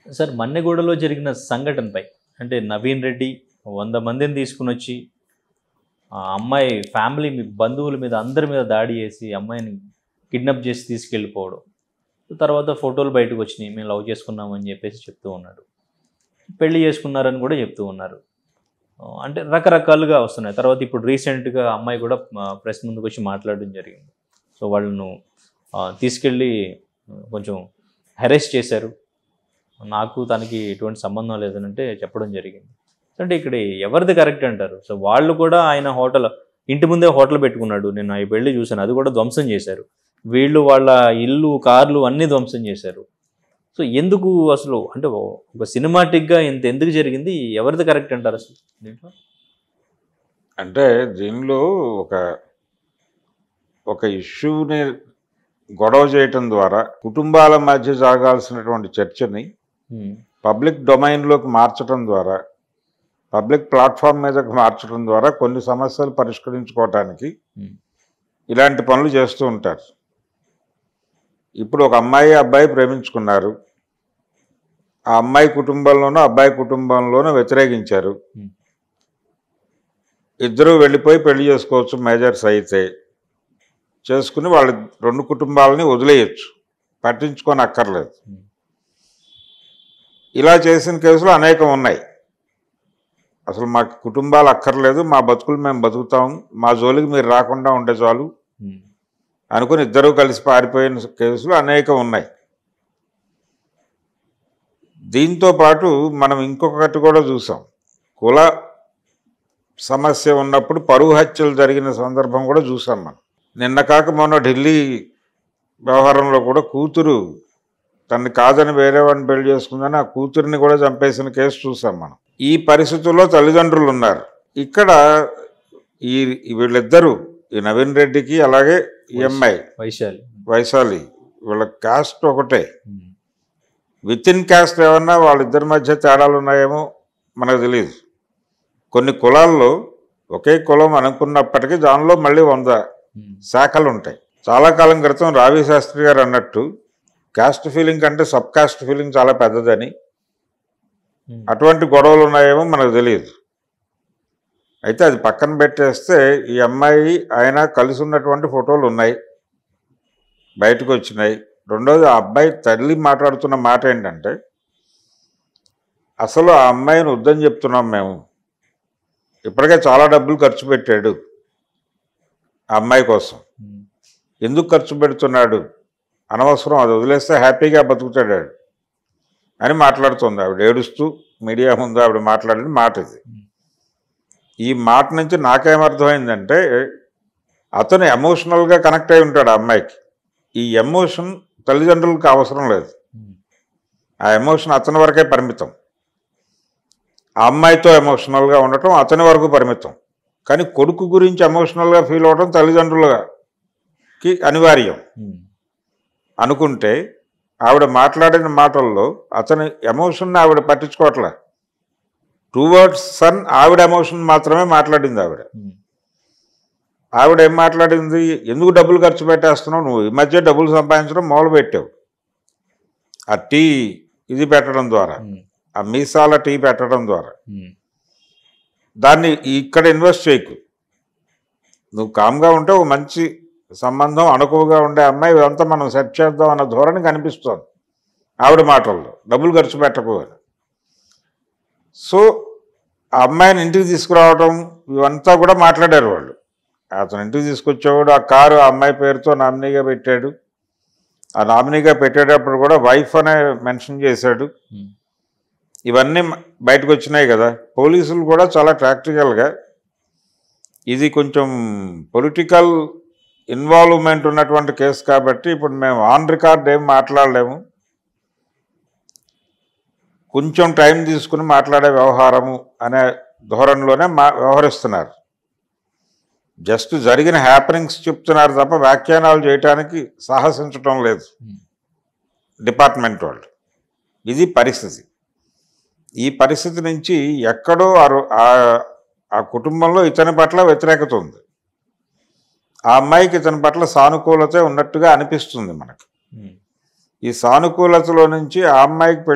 Sir మన్నెగూడలో జరిగిన సంఘటనపై అంటే నవీన్ రెడ్డి వంద మందిని తీసుకుని వచ్చి ఆ అమ్మాయి ఫ్యామిలీ మీ బంధువుల మీద అందరి మీద దాడి చేసి అమ్మాయిని కిడ్నాప్ చేసి తీసుకెళ్ళిపోవడం తర్వాత ఫోటోలు బయటకు వచ్చినాయి మేము లవ్ చేసుకున్నామని చెప్పేసి చెప్తూ ఉన్నాడు పెళ్లి చేసుకున్నారని కూడా చెప్తూ ఉన్నారు ఆ, అంటే రకరకాలుగా వస్తున్నాయి తర్వాత ఇప్పుడు రీసెంట్గా అమ్మాయి కూడా ప్రెస్ ముందుకు వచ్చి మాట్లాడడం జరిగింది సో వాళ్ళను ఆ, తీసుకెళ్ళి ఆ, కొంచెం హెరెస్ట్ చేశారు నాకు తనకి ఎటువంటి సంబంధం లేదని అంటే చెప్పడం జరిగింది అంటే ఇక్కడ ఎవరిది కరెక్ట్ అంటారు సో వాళ్ళు కూడా ఆయన హోటల్ ఇంటి ముందే హోటల్ పెట్టుకున్నాడు నేను ఈ పెళ్లి చూశాను అది కూడా ధ్వంసం చేశారు వీళ్ళు వాళ్ళ ఇల్లు కార్లు అన్నీ ధ్వంసం చేశారు సో ఎందుకు అసలు అంటే ఒక సినిమాటిక్గా ఇంత ఎందుకు జరిగింది ఎవరిది కరెక్ట్ అంటారు అసలు దీంట్లో అంటే దీనిలో ఒక ఒక ఇష్యూని గొడవ చేయటం ద్వారా కుటుంబాల మధ్య జరగాల్సినటువంటి చర్చని ఉమ్, పబ్లిక్ డొమైన్లోకి మార్చడం ద్వారా పబ్లిక్ ప్లాట్ఫామ్ మీదకి మార్చడం ద్వారా కొన్ని సమస్యలు పరిష్కరించుకోవటానికి ఉమ్, ఇలాంటి పనులు చేస్తూ ఉంటారు ఇప్పుడు ఒక అమ్మాయి అబ్బాయి ప్రేమించుకున్నారు ఆ అమ్మాయి కుటుంబంలోనూ అబ్బాయి కుటుంబంలోనూ వ్యతిరేకించారు ఉమ్, ఇద్దరూ వెళ్ళిపోయి పెళ్లి చేసుకోవచ్చు మేజర్స్ అయితే చేసుకుని వాళ్ళ రెండు కుటుంబాలని వదిలేయచ్చు పట్టించుకొని అక్కర్లేదు ఉమ్, ఇలా చేసిన కేసులు అనేకం ఉన్నాయి అసలు మాకు కుటుంబాలు అక్కర్లేదు మా బతుకులు మేము బతుకుతాం మా జోలికి మీరు రాకుండా ఉంటే చాలు ఉమ్, అనుకుని ఇద్దరూ కలిసి పారిపోయిన కేసులు అనేకం ఉన్నాయి దీంతో పాటు మనం ఇంకొకటి కూడా చూసాం కుల సమస్య ఉన్నప్పుడు పరువు హత్యలు జరిగిన సందర్భం కూడా చూసాం మనం నిన్న కాక మొన్న ఢిల్లీ వ్యవహారంలో కూడా కూతురు తన్ని కాదని వేరే వాడిని పెళ్లి చేసుకుందని ఆ కూతురిని కూడా చంపేసిన కేసు చూసాం మనం ఈ పరిస్థితుల్లో తల్లిదండ్రులు ఉన్నారు ఇక్కడ ఈ వీళ్ళిద్దరూ ఈ నవీన్ రెడ్డికి అలాగే ఈ అమ్మాయి వైశాలి వైశాలి వీళ్ళ కాస్ట్ ఒకటే ఉమ్, విత్ ఇన్ కాస్ట్ ఏమన్నా వాళ్ళిద్దరి మధ్య తేడాలు ఉన్నాయేమో మనకు తెలియదు కొన్ని కులాల్లో ఒకే కులం అనుకున్నప్పటికీ దానిలో మళ్ళీ వంద ఉమ్, శాఖలు ఉంటాయి చాలా కాలం క్రితం రావి శాస్త్రి గారు అన్నట్టు కాస్ట్ ఫీలింగ్ కంటే సబ్ కాస్ట్ ఫీలింగ్ చాలా పెద్దదని ఉమ్, అటువంటి గొడవలు ఉన్నాయేమో మనకు తెలియదు అయితే అది పక్కన పెట్టేస్తే ఈ అమ్మాయి ఆయన కలిసి ఉన్నటువంటి ఫోటోలు ఉన్నాయి బయటకు వచ్చినాయి రెండోది ఆ అబ్బాయి తల్లి మాట్లాడుతున్న మాట ఏంటంటే అసలు ఆ అమ్మాయిని వద్దని చెప్తున్నాం మేము ఇప్పటికే చాలా డబ్బులు ఖర్చు పెట్టాడు ఆ అమ్మాయి కోసం ఉమ్, ఎందుకు ఖర్చు పెడుతున్నాడు అనవసరం అది వదిలేస్తే హ్యాపీగా బతుకుతాడు ఆడు అని మాట్లాడుతుంది ఆవిడ ఏడుస్తూ మీడియా ముందు ఆవిడ మాట్లాడిన మాట ఇది ఈ మాట నుంచి నాకేమర్థమైందంటే అతను ఎమోషనల్గా కనెక్ట్ అయి ఉంటాడు ఆ అమ్మాయికి ఈ ఎమోషన్ తల్లిదండ్రులకు అవసరం లేదు ఉమ్, ఆ ఎమోషన్ అతని వరకే పరిమితం ఆ అమ్మాయితో ఎమోషనల్గా ఉండటం అతని వరకు పరిమితం కానీ కొడుకు గురించి ఎమోషనల్గా ఫీల్ అవ్వడం తల్లిదండ్రులకి అనివార్యం ఉమ్, అనుకుంటే ఆవిడ మాట్లాడిన మాటల్లో అతని ఎమోషన్ని ఆవిడ పట్టించుకోవట్లే టువర్డ్స్ సన్ ఆవిడ ఎమోషన్ మాత్రమే మాట్లాడింది ఆవిడ ఉమ్, ఆవిడ ఏం మాట్లాడింది ఎందుకు డబ్బులు ఖర్చు పెట్టేస్తున్నావు నువ్వు ఈ మధ్య డబ్బులు సంపాదించడం మొదలు పెట్టావు ఆ టీ ఇది పెట్టడం ద్వారా ఉమ్, ఆ మీసాల టీ పెట్టడం ద్వారా ఉమ్, దాన్ని ఇక్కడ ఇన్వెస్ట్ చేయకు నువ్వు కామ్గా ఉంటే ఒక మంచి సంబంధం అణుకువగా ఉండే అమ్మాయి ఇదంతా మనం సెట్ చేద్దాం అన్న ధోరణి కనిపిస్తోంది ఆవిడ మాటల్లో డబ్బులు ఖర్చు పెట్టకు అని సో ఆ అమ్మాయిని ఇంటికి తీసుకురావడం ఇవంతా కూడా మాట్లాడారు వాళ్ళు అతను ఇంటికి తీసుకొచ్చేవాడు ఆ కారు ఆ అమ్మాయి పేరుతో నామినీగా పెట్టాడు ఆ నామినీగా పెట్టేటప్పుడు కూడా వైఫ్ అనే మెన్షన్ చేశాడు ఉమ్, ఇవన్నీ మ- బయటకు వచ్చినాయి కదా పోలీసులు కూడా చాలా ప్రాక్టికల్గా ఇది కొంచెం పొలిటికల్ ఇన్వాల్వ్మెంట్ ఉన్నటువంటి కేసు కాబట్టి ఇప్పుడు మేము ఆన్ రికార్డ్ ఏం మాట్లాడలేము కొంచెం టైం తీసుకుని మాట్లాడే వ్యవహారము అనే ధోరణిలోనే మా వ్యవహరిస్తున్నారు జస్ట్ జరిగిన హ్యాపనింగ్స్ చెప్తున్నారు తప్ప వ్యాఖ్యానాలు చేయటానికి సాహసించటం లేదు ఉమ్, డిపార్ట్మెంట్ వాళ్ళు ఇది పరిస్థితి ఈ పరిస్థితి నుంచి ఎక్కడో ఆ రో- ఆ- ఆ కుటుంబంలో ఇతని పట్ల వ్యతిరేకత ఉంది ఆ అమ్మాయికి ఇతని పట్ల సానుకూలత ఉన్నట్టుగా అనిపిస్తుంది మనకు ఉమ్, ఈ సానుకూలతలో నుంచి ఆ అమ్మాయికి పెళ్లి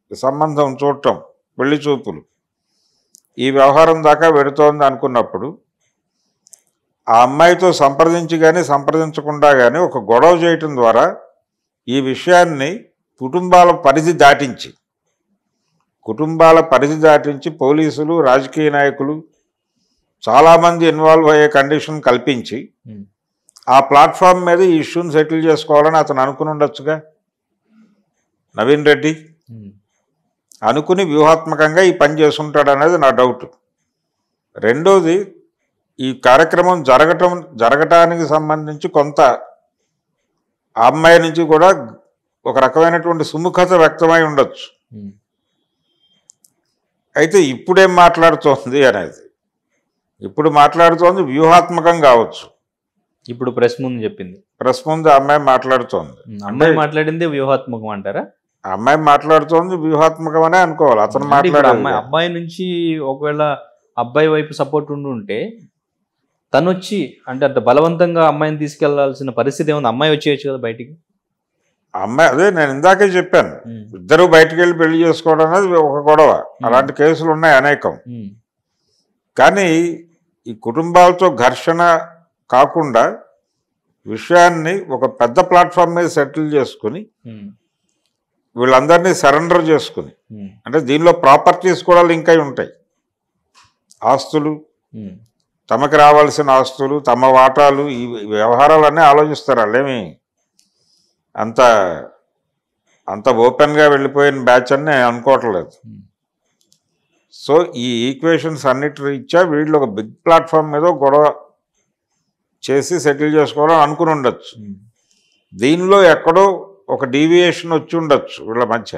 సంబంధం చూడటం పెళ్లి చూపులు ఈ వ్యవహారం దాకా వెడుతోంది అనుకున్నప్పుడు ఆ అమ్మాయితో సంప్రదించి కానీ సంప్రదించకుండా కానీ ఒక గొడవ చేయటం ద్వారా ఈ విషయాన్ని కుటుంబాల పరిధి దాటించి కుటుంబాల పరిధి దాటించి పోలీసులు రాజకీయ నాయకులు చాలామంది ఇన్వాల్వ్ అయ్యే కండిషన్ కల్పించి ఉమ్, ఆ ప్లాట్ఫామ్ మీద ఈ ఇష్యూని సెటిల్ చేసుకోవాలని అతను అనుకుని ఉండొచ్చుగా నవీన్ రెడ్డి ఉమ్, అనుకుని వ్యూహాత్మకంగా ఈ పని చేసుంటాడు అనేది నా డౌట్ రెండోది ఈ కార్యక్రమం జరగటం జరగటానికి సంబంధించి కొంత ఆ అమ్మాయి నుంచి కూడా ఒక రకమైనటువంటి సుముఖత వ్యక్తమై ఉండొచ్చు ఉమ్, అయితే ఇప్పుడేం మాట్లాడుతోంది అనేది ఇప్పుడు మాట్లాడుతోంది వ్యూహాత్మకం కావచ్చు ఇప్పుడు ప్రెస్ ముందు చెప్పింది ప్రెస్ ముందు ఆ అమ్మాయి మాట్లాడుతోంది ఉమ్, అమ్మాయి మాట్లాడింది వ్యూహాత్మకం అంటారా ఆ అమ్మాయి మాట్లాడుతోంది వ్యూహాత్మకమనే అనుకోవాలి అతను అంటే ఇప్పుడు అమ్మాయి మాట్లాడాలి అబ్బాయి నుంచి ఒకవేళ అబ్బాయి వైపు సపోర్ట్ ఉండి ఉంటే తను వచ్చి అంటే అంత బలవంతంగా అమ్మాయిని తీసుకెళ్లాల్సిన పరిస్థితి ఏముంది అమ్మాయి వచ్చేయచ్చు కదా బయటికి ఆ అమ్మాయి అదే నేను ఇందాకే చెప్పాను ఉమ్, ఇద్దరు బయటికి వెళ్ళి పెళ్లి చేసుకోవడం అనేది ఒక గొడవ అలాంటి కేసులు ఉన్నాయి అనేకం ఉమ్, కానీ ఈ కుటుంబాలతో ఘర్షణ కాకుండా విషయాన్ని ఒక పెద్ద ప్లాట్ఫామ్ మీద సెటిల్ చేసుకుని ఉమ్, వీళ్ళందరినీ సరెండర్ చేసుకుని ఉమ్, అంటే దీనిలో ప్రాపర్టీస్ కూడా లింక్ అయి ఉంటాయి ఆస్తులు ఉమ్, తమకు రావాల్సిన ఆస్తులు తమ వాటాలు ఈ వ్యవహారాలన్నీ ఆలోచిస్తారు వాళ్ళేమి అంత అంత ఓపెన్గా వెళ్ళిపోయిన బ్యాచ్ అని నేను అనుకోవట్లేదు ఉమ్. సో ఈ ఈక్వేషన్స్ అన్నిటి రీత్యా వీళ్ళు ఒక బిగ్ ప్లాట్ఫామ్ మీద గొడవ చేసి సెటిల్ చేసుకోవాలని అనుకుని ఉండొచ్చు ఉమ్, దీనిలో ఎక్కడో ఒక డీవియేషన్ వచ్చి ఉండొచ్చు వీళ్ళ మధ్య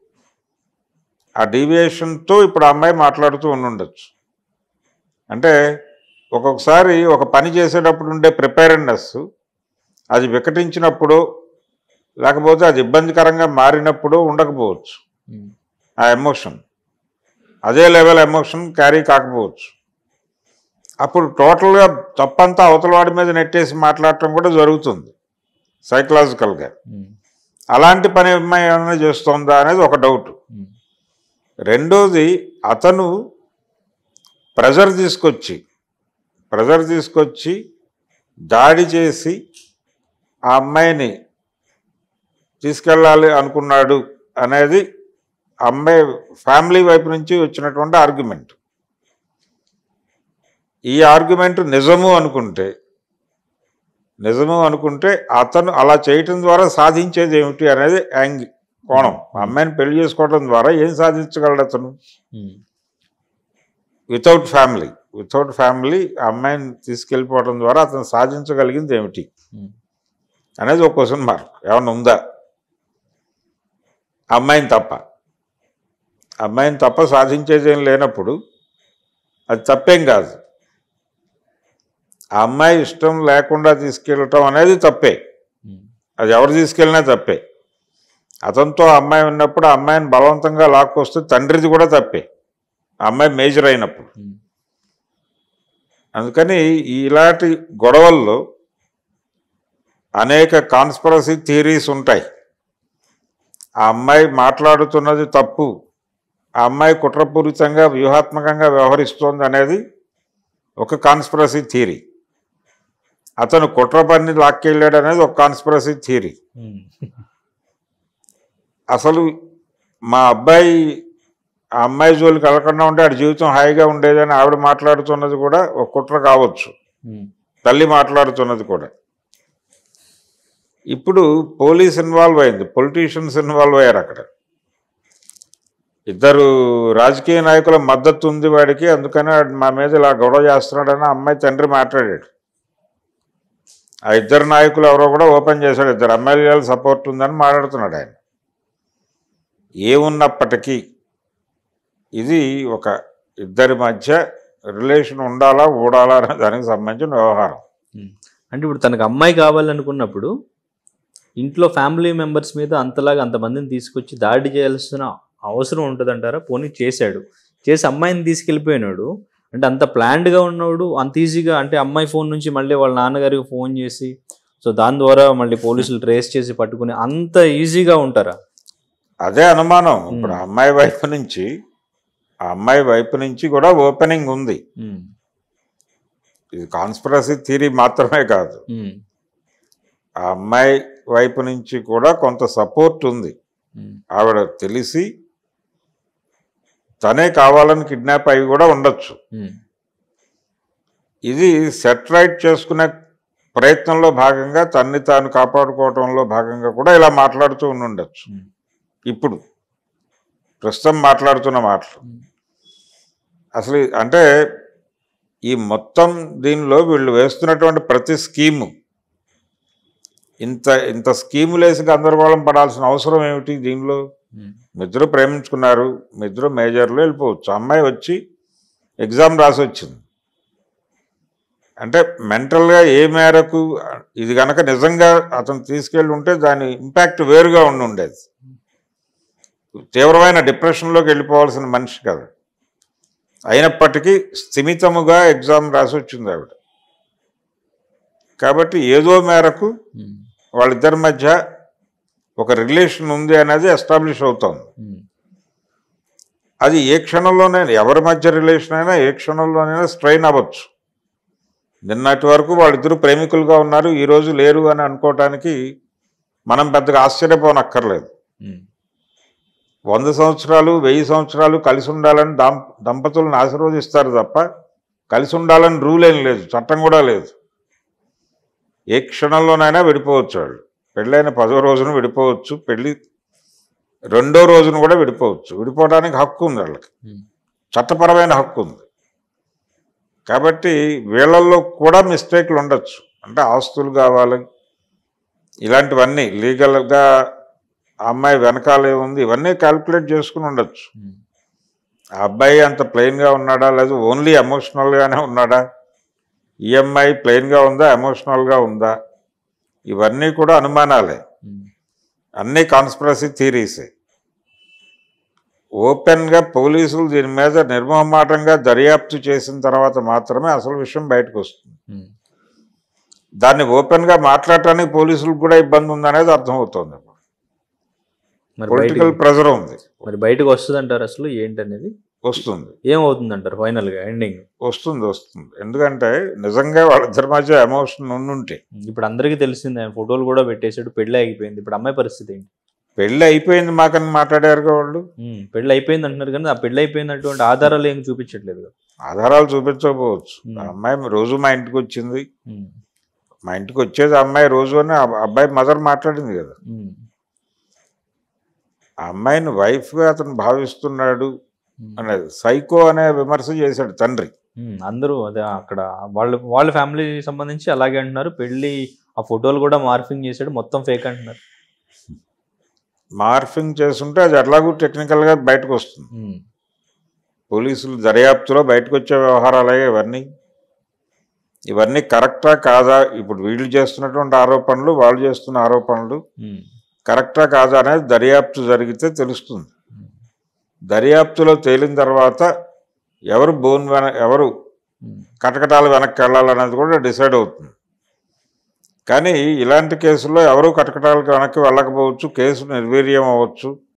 ఆ డీవియేషన్తో ఇప్పుడు ఆ అమ్మాయి మాట్లాడుతూ ఉండి ఉండొచ్చు అంటే ఒక్కొక్కసారి ఒక పని చేసేటప్పుడు ఉండే ప్రిపేర్నెస్ అది వికటించినప్పుడు లేకపోతే అది ఇబ్బందికరంగా మారినప్పుడు ఉండకపోవచ్చు ఉమ్, ఆ ఎమోషన్ అదే లెవెల్ ఎమోషన్ క్యారీ కాకపోవచ్చు అప్పుడు టోటల్గా తప్పంతా అవతల వాడి మీద నెట్టేసి మాట్లాడటం కూడా జరుగుతుంది సైకలాజికల్గా ఉమ్, అలాంటి పని అమ్మాయి ఏమైనా చేస్తుందా అనేది ఒక డౌట్ ఉమ్, రెండోది అతను ప్రెజర్ తీసుకొచ్చి ప్రెజర్ తీసుకొచ్చి దాడి చేసి ఆ అమ్మాయిని తీసుకెళ్ళాలి అనుకున్నాడు అనేది అమ్మాయి ఫ్యామిలీ వైపు నుంచి వచ్చినటువంటి ఆర్గ్యుమెంట్ ఈ ఆర్గ్యుమెంట్ నిజము అనుకుంటే నిజము అనుకుంటే అతను అలా చేయటం ద్వారా సాధించేది ఏమిటి అనేది యాంగి కోణం ఆ అమ్మాయిని పెళ్లి చేసుకోవడం ద్వారా ఏం సాధించగలడు అతను ఉమ్, వితౌట్ ఫ్యామిలీ వితౌట్ ఫ్యామిలీ ఆ అమ్మాయిని తీసుకెళ్ళిపోవడం ద్వారా అతను సాధించగలిగింది ఏమిటి ఉమ్, అనేది ఒక క్వశ్చన్ మార్క్ ఏమన్నా ఉందా అమ్మాయిని తప్ప అమ్మాయిని తప్ప సాధించేది ఏం లేనప్పుడు అది తప్పేం కాదు ఆ అమ్మాయి ఇష్టం లేకుండా తీసుకెళ్ళటం అనేది తప్పే ఉమ్, అది ఎవరు తీసుకెళ్ళినా తప్పే అతనితో ఆ అమ్మాయి ఉన్నప్పుడు ఆ అమ్మాయిని బలవంతంగా లాక్కొస్తే తండ్రిది కూడా తప్పే ఆ అమ్మాయి మేజర్ అయినప్పుడు ఉమ్, అందుకని ఇలాంటి గొడవల్లో అనేక కాన్స్పరసీ థియరీస్ ఉంటాయి ఆ అమ్మాయి మాట్లాడుతున్నది తప్పు ఆ అమ్మాయి కుట్రపూరితంగా వ్యూహాత్మకంగా వ్యవహరిస్తోంది అనేది ఒక కాన్స్పరసీ థియరీ అతను కుట్ర పని లాక్కెళ్ళాడు అనేది ఒక కాన్స్పరసీ థియరీ ఉమ్, అసలు మా అబ్బాయి ఆ అమ్మాయి జోలికి వెళ్ళకుండా ఉంటే ఆడి జీవితం హాయిగా ఉండేదని ఆవిడ మాట్లాడుతున్నది కూడా ఒక కుట్ర కావచ్చు ఉమ్, తల్లి మాట్లాడుతున్నది కూడా ఇప్పుడు పోలీస్ ఇన్వాల్వ్ అయింది పొలిటీషియన్స్ ఇన్వాల్వ్ అయ్యారు అక్కడ ఇద్దరు రాజకీయ నాయకుల మద్దతు ఉంది వాడికి అందుకని వాడు మా మీద ఇలా గొడవ చేస్తున్నాడని ఆ అమ్మాయి తండ్రి మాట్లాడాడు ఆ ఇద్దరు నాయకులు ఎవరో కూడా ఓపెన్ చేశాడు ఇద్దరు ఎమ్మెల్యేల సపోర్ట్ ఉందని మాట్లాడుతున్నాడు ఆయన ఏమున్నప్పటికీ ఇది ఒక ఇద్దరి మధ్య రిలేషన్ ఉండాలా ఊడాలా అనే దానికి సంబంధించిన వ్యవహారం ఉమ్. అంటే ఇప్పుడు తనకు అమ్మాయి కావాలనుకున్నప్పుడు ఇంట్లో ఫ్యామిలీ మెంబర్స్ మీద అంతలాగా అంతమందిని తీసుకొచ్చి దాడి చేయాల్సిన అవసరం ఉంటుందంటారా పోనీ చేశాడు చేసి అమ్మాయిని తీసుకెళ్ళిపోయినాడు అంటే అంత ప్లాన్డ్గా ఉన్నవాడు అంత ఈజీగా అంటే అమ్మాయి ఫోన్ నుంచి మళ్ళీ వాళ్ళ నాన్నగారికి ఫోన్ చేసి సో దాని ద్వారా మళ్ళీ పోలీసులు ట్రేస్ చేసి పట్టుకుని అంత ఈజీగా ఉంటారా అదే అనుమానం ఇప్పుడు ఆ అమ్మాయి వైపు నుంచి ఆ అమ్మాయి వైపు నుంచి కూడా ఓపెనింగ్ ఉంది ఉమ్, ఇది కాన్స్పిరసీ థీరీ మాత్రమే కాదు ఉమ్, ఆ అమ్మాయి వైపు నుంచి కూడా కొంత సపోర్ట్ ఉంది ఉమ్, ఆవిడ తెలిసి తనే కావాలని కిడ్నాప్ అయి కూడా ఉండొచ్చు ఉమ్, ఇది సెటరైట్ చేసుకునే ప్రయత్నంలో భాగంగా తన్ని తాను కాపాడుకోవటంలో భాగంగా కూడా ఇలా మాట్లాడుతూ ఉండి ఉండొచ్చు ఉమ్, ఇప్పుడు ప్రస్తుతం మాట్లాడుతున్న మాటలు ఉమ్, అసలు అంటే ఈ మొత్తం దీనిలో వీళ్ళు వేస్తున్నటువంటి ప్రతి స్కీము ఇంత ఇంత స్కీములు వేసి గందరగోళం పడాల్సిన అవసరం ఏమిటి దీనిలో ఉమ్, మీ ఇద్దరు ప్రేమించుకున్నారు మీ ఇద్దరు మేజర్లో వెళ్ళిపోవచ్చు అమ్మాయి వచ్చి ఎగ్జామ్ రాసి వచ్చింది అంటే మెంటల్గా ఏ మేరకు ఇది కనుక నిజంగా అతను తీసుకెళ్ళి ఉంటే దాని ఇంపాక్ట్ వేరుగా ఉండి ఉండేది తీవ్రమైన డిప్రెషన్లోకి వెళ్ళిపోవాల్సిన మనిషి కదా అయినప్పటికీ స్థిమితముగా ఎగ్జామ్ రాసి వచ్చింది ఆవిడ కాబట్టి ఏదో మేరకు ఉమ్, వాళ్ళిద్దరి మధ్య ఒక రిలేషన్ ఉంది అనేది ఎస్టాబ్లిష్ అవుతోంది ఉమ్, అది ఏ క్షణంలోనే ఎవరి మధ్య రిలేషన్ అయినా ఏ క్షణంలోనైనా స్ట్రెయిన్ అవ్వచ్చు నిన్నటి వరకు వాళ్ళిద్దరూ ప్రేమికులుగా ఉన్నారు ఈ రోజు లేరు అని అనుకోవటానికి మనం పెద్దగా ఆశ్చర్యపోనక్కర్లేదు ఉమ్, వంద సంవత్సరాలు వెయ్యి సంవత్సరాలు కలిసి ఉండాలని దంప దంపతులను ఆశీర్వదిస్తారు తప్ప కలిసి ఉండాలని రూల్ ఏం లేదు చట్టం కూడా లేదు ఏ క్షణంలోనైనా విడిపోవచ్చు వాళ్ళు పెళ్ళైన పదో రోజున విడిపోవచ్చు పెళ్ళి రెండో రోజున కూడా విడిపోవచ్చు విడిపోవడానికి హక్కు ఉంది వాళ్ళకి ఉమ్, చట్టపరమైన హక్కు ఉంది కాబట్టి వీళ్ళల్లో కూడా మిస్టేక్లు ఉండొచ్చు అంటే ఆస్తులు కావాలి ఇలాంటివన్నీ లీగల్గా ఆ అమ్మాయి వెనకాల ఏముంది ఇవన్నీ క్యాల్కులేట్ చేసుకుని ఉండొచ్చు ఉమ్, ఆ అబ్బాయి అంత ప్లెయిన్గా ఉన్నాడా లేదా ఓన్లీ ఎమోషనల్గానే ఉన్నాడా ఈఎంఐ ప్లెయిన్గా ఉందా ఎమోషనల్గా ఉందా ఇవన్నీ కూడా అనుమానాలే ఉమ్, అన్ని కాన్స్పిరసీ థీరీసే ఓపెన్గా పోలీసులు దీని మీద నిర్మోహమాటంగా దర్యాప్తు చేసిన తర్వాత మాత్రమే అసలు విషయం బయటకు వస్తుంది ఉమ్. దాన్ని ఓపెన్గా మాట్లాడటానికి పోలీసులకు కూడా ఇబ్బంది ఉందనేది అర్థమవుతోంది మరి పొలిటికల్ బయటికి ప్రెజర్ ఉంది మరి బయటకు వస్తుంది అంటారు అసలు ఏంటనేది వస్తుంది ఏమవుతుంది అంటారు ఫైనల్ గా ఎండింగ్ వస్తుంది వస్తుంది ఎందుకంటే నిజంగా వాళ్ళిద్దరి మధ్య ఎమోషన్ ఉండుంటే ఇప్పుడు అందరికీ తెలిసింది ఆయన ఫోటోలు కూడా పెట్టేసాడు పెళ్లి అయిపోయింది ఇప్పుడు అమ్మాయి పరిస్థితి ఏంటి పెళ్ళి అయిపోయింది మాకని మాట్లాడారుగా వాళ్ళు ఉమ్, పెళ్లి అయిపోయింది అంటున్నారు కానీ ఆ పెళ్లి అయిపోయినటువంటి ఆధారాలు ఏమి చూపించట్లేదు కదా. ఆధారాలు చూపించకపోవచ్చు Hmm. ఆ అమ్మాయి రోజు మా ఇంటికి వచ్చింది ఉమ్, మా ఇంటికి వచ్చేది ఆ అమ్మాయి రోజు అని ఆ అబ్బాయి మదర్ మాట్లాడింది కదా ఉమ్, ఆ అమ్మాయిని వైఫ్గా అతను భావిస్తున్నాడు ఉమ్, అనేది సైకో అనే విమర్శ చేశాడు తండ్రి ఉమ్, అందరూ అదే అక్కడ వాళ్ళ వాళ్ళ ఫ్యామిలీ సంబంధించి అలాగే అంటున్నారు పెళ్లి ఆ ఫోటోలు కూడా మార్ఫింగ్ చేసాడు మొత్తం ఫేక్ అంటున్నారు మార్ఫింగ్ చేస్తుంటే అది ఎట్లాగూ టెక్నికల్గా బయటకు వస్తుంది ఉమ్, పోలీసులు దర్యాప్తులో బయటకు వచ్చే వ్యవహారాలే ఇవన్నీ ఇవన్నీ కరెక్టా కాదా ఇప్పుడు వీళ్ళు చేస్తున్నటువంటి ఆరోపణలు వాళ్ళు చేస్తున్న ఆరోపణలు ఉమ్, కరెక్టా కాదా అనేది దర్యాప్తు జరిగితే తెలుస్తుంది ఉమ్, దర్యాప్తులో తేలిన తర్వాత ఎవరు బోన్ వెన ఎవరు ఉమ్, కటకటాలు వెనక్కి వెళ్ళాలనేది కూడా డిసైడ్ అవుతుంది కానీ ఇలాంటి కేసుల్లో ఎవరు కటకటాలకు వెనక్కి వెళ్ళకపోవచ్చు కేసు నిర్వీర్యం అవ్వచ్చు